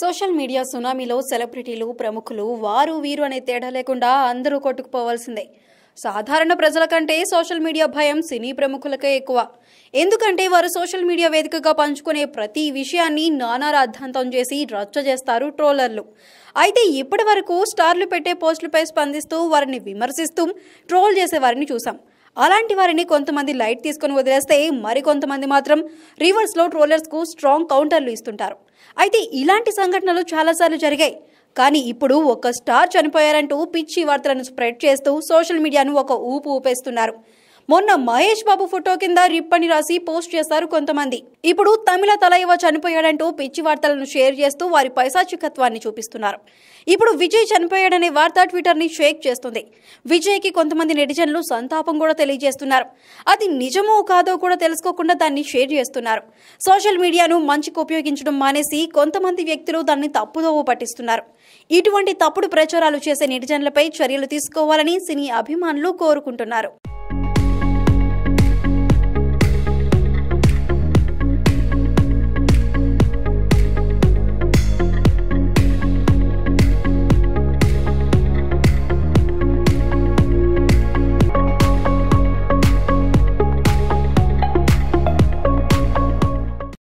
social media సునామీలో సెలబ్రిటీలు ప్రముఖులు వారు వీరు అనే తేడా లేకుండా అందరూ కొట్టుకుపోవాల్సిందే సాధారణ ప్రజల కంటే సోషల్ మీడియా భయం సినీ ప్రముఖులకే ఎక్కువ ఎందుకంటే వారు సోషల్ మీడియా వేదికగా పంచుకునే ప్రతి విషయాన్ని నానా రాద్ధాంతం చేసి రచ్చ చేస్తారు ట్రోలర్లు అయితే ఇప్పటి వరకు స్టార్లు పెట్టే పోస్టులపై స్పందిస్తూ వారిని విమర్శిస్తూ ట్రోల్ చేసే వారిని చూసాం అలాంటి వారిని కొంతమంది లైట్ తీసుకొని వదిలేస్తే మరికొంతమంది మాత్రం రివర్స్లో ట్రోలర్స్కు స్ట్రాంగ్ కౌంటర్లు ఇస్తుంటారు అయితే ఇలాంటి సంఘటనలు చాలాసార్లు జరిగాయి కానీ ఇప్పుడు ఒక స్టార్ చనిపోయారంటూ పిచ్చి వార్తలను స్ప్రెడ్ చేస్తూ సోషల్ మీడియాను ఒక ఊపు ఊపేస్తున్నారు మొన్న మహేష్ బాబు ఫోటో కింద రిప్ అని రాసి పోస్ట్ చేశారు కొంతమంది ఇప్పుడు తమిళ తలైవ చనిపోయాడంటూ పిచ్చి వార్తలను షేర్ చేస్తూ వారి పైశాచికత్వాన్ని చూపిస్తున్నారు ఇప్పుడు విజయ్ చనిపోయాడనే వార్త ట్విట్టర్ ని షేక్ చేస్తుంది విజయ్ కి కొంతమంది నెటిజన్లు సంతాపం కూడా తెలియజేస్తున్నారు అది నిజమో కాదో కూడా తెలుసుకోకుండా దాన్ని షేర్ చేస్తున్నారు సోషల్ మీడియాను మంచికి ఉపయోగించడం మానేసి కొంతమంది వ్యక్తులు దాన్ని తప్పుదోవ పట్టిస్తున్నారు ఇటువంటి తప్పుడు ప్రచారాలు చేసే నెటిజన్లపై చర్యలు తీసుకోవాలని సినీ అభిమానులు కోరుకుంటున్నారు